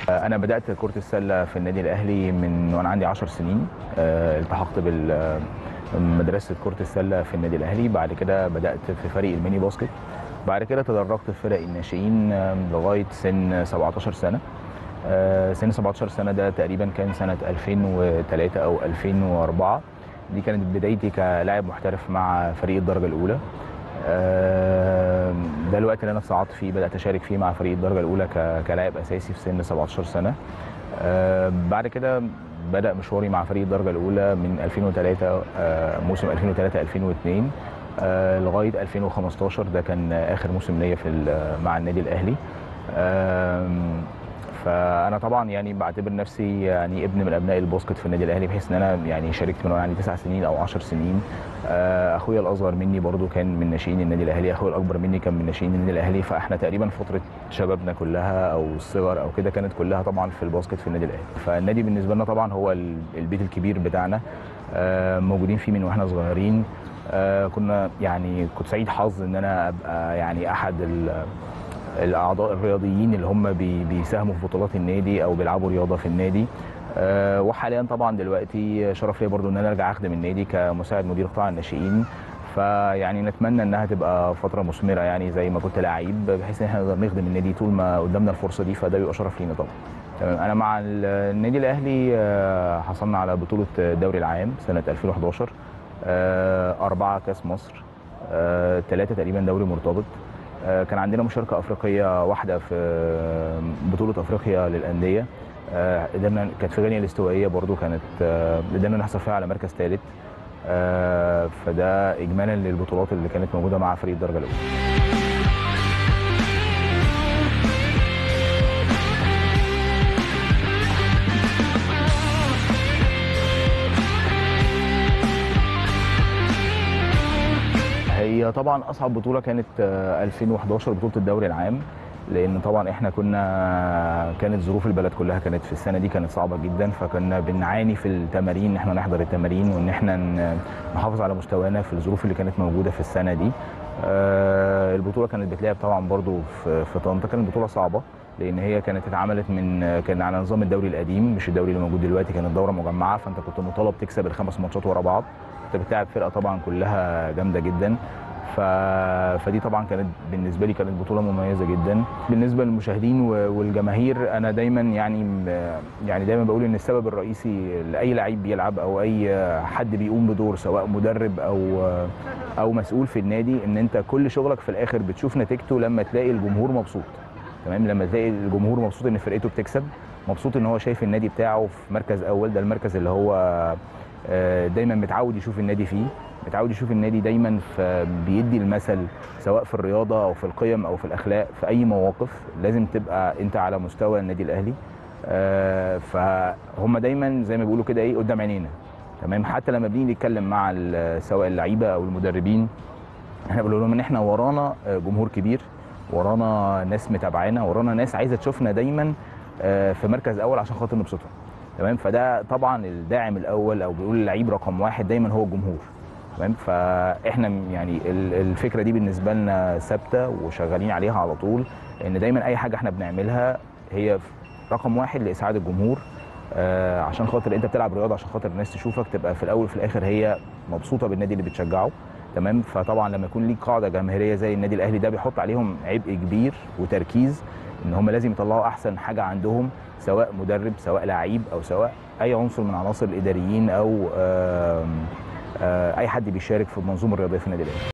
انا بدات كره السله في النادي الاهلي من وانا عندي 10 سنين آه، التحقت بالمدرسه كره السله في النادي الاهلي بعد كده بدات في فريق الميني باسكت بعد كده تدرجت في فرق الناشئين آه، لغايه سن 17 سنه آه، سن 17 سنه ده تقريبا كان سنه 2003 او 2004 دي كانت بدايتي كلاعب محترف مع فريق الدرجه الاولى آه، ده الوقت اللي انا اتصعدت فيه بدات اشارك فيه مع فريق الدرجه الاولى ك- كلاعب اساسي في سن 17 سنه آه، بعد كده بدا مشواري مع فريق الدرجه الاولى من 2003 آه، موسم 2003 2002 آه، لغايه 2015 ده كان اخر موسم ليا في ال- مع النادي الاهلي آم، فانا طبعا يعني بعتبر نفسي يعني ابن من ابناء الباسكت في النادي الاهلي بحيث ان انا يعني شاركت من وانا عندي تسع سنين او 10 سنين آه، اخويا الاصغر مني برضو كان من ناشئين النادي الاهلي اخويا الاكبر مني كان من ناشئين النادي الاهلي فاحنا تقريبا فتره شبابنا كلها او الصغر او كده كانت كلها طبعا في الباسكت في النادي الاهلي فالنادي بالنسبه لنا طبعا هو ال- البيت الكبير بتاعنا آه، موجودين فيه من واحنا صغيرين آه، كنا يعني كنت سعيد حظ ان انا ابقى يعني احد ال- الاعضاء الرياضيين اللي هم بي- بيساهموا في بطولات النادي او بيلعبوا رياضه في النادي آه، وحاليا طبعا دلوقتي شرف ليا برضو ان انا ارجع اخدم النادي كمساعد مدير قطاع الناشئين فيعني نتمنى انها تبقى فتره مثمره يعني زي ما كنت لعيب بحيث ان احنا نقدر نخدم النادي طول ما قدامنا الفرصه دي فده بيبقى شرف لينا طبعا تمام انا مع ال- النادي الاهلي آه، حصلنا على بطوله الدوري العام سنه 2011 آه، أربعة كاس مصر ثلاثة تقريبا دوري مرتبط آه، كان عندنا مشاركة أفريقية واحدة في بطولة أفريقيا للأندية آه، قدرنا كانت في غينيا الاستوائية برضو كانت آه، قدرنا نحصل فيها على مركز ثالث آه، فده إجمالا للبطولات اللي كانت موجودة مع فريق الدرجة الأولى هي طبعا اصعب بطوله كانت آه، 2011 بطوله الدوري العام لان طبعا احنا كنا كانت ظروف البلد كلها كانت في السنه دي كانت صعبه جدا فكنا بنعاني في التمارين ان احنا نحضر التمارين وان احنا ن- نحافظ على مستوانا في الظروف اللي كانت موجوده في السنه دي آه، البطوله كانت بتلعب طبعا برضو في في طنطا كانت بطوله صعبه لان هي كانت اتعملت من كان على نظام الدوري القديم مش الدوري اللي موجود دلوقتي كانت دوره مجمعه فانت كنت مطالب تكسب الخمس ماتشات ورا بعض انت بتلعب فرقه طبعا كلها جامده جدا ف... فدي طبعا كانت بالنسبه لي كانت بطوله مميزه جدا بالنسبه للمشاهدين و- والجماهير انا دايما يعني يعني دايما بقول ان السبب الرئيسي لاي لعيب بيلعب او اي حد بيقوم بدور سواء مدرب او او مسؤول في النادي ان انت كل شغلك في الاخر بتشوف نتيجته لما تلاقي الجمهور مبسوط تمام لما تلاقي الجمهور مبسوط ان فرقته بتكسب مبسوط ان هو شايف النادي بتاعه في مركز اول ده المركز اللي هو آه، دايما متعود يشوف النادي فيه متعود يشوف النادي دايما في بيدي المثل سواء في الرياضه او في القيم او في الاخلاق في اي مواقف لازم تبقى انت على مستوى النادي الاهلي آه، فهم دايما زي ما بيقولوا كده ايه قدام عينينا تمام حتى لما بنيجي نتكلم مع ال- سواء اللعيبه او المدربين احنا بنقول لهم ان احنا ورانا آه، جمهور كبير ورانا ناس متابعانا ورانا ناس عايزه تشوفنا دايما آه، في مركز اول عشان خاطر نبسطهم تمام فده طبعا الداعم الاول او بيقول اللعيب رقم واحد دايما هو الجمهور تمام فاحنا م- يعني ال- الفكره دي بالنسبه لنا ثابته وشغالين عليها على طول ان دايما اي حاجه احنا بنعملها هي رقم واحد لاسعاد الجمهور آه، عشان خاطر انت بتلعب رياضه عشان خاطر الناس تشوفك تبقى في الاول وفي الاخر هي مبسوطه بالنادي اللي بتشجعه تمام فطبعا لما يكون ليك قاعده جماهيريه زي النادي الاهلي ده بيحط عليهم عبء كبير وتركيز ان هم لازم يطلعوا احسن حاجه عندهم سواء مدرب سواء لعيب او سواء اي عنصر من عناصر الاداريين او آم، آه، اي حد بيشارك في المنظومه الرياضيه في النادي الاهلي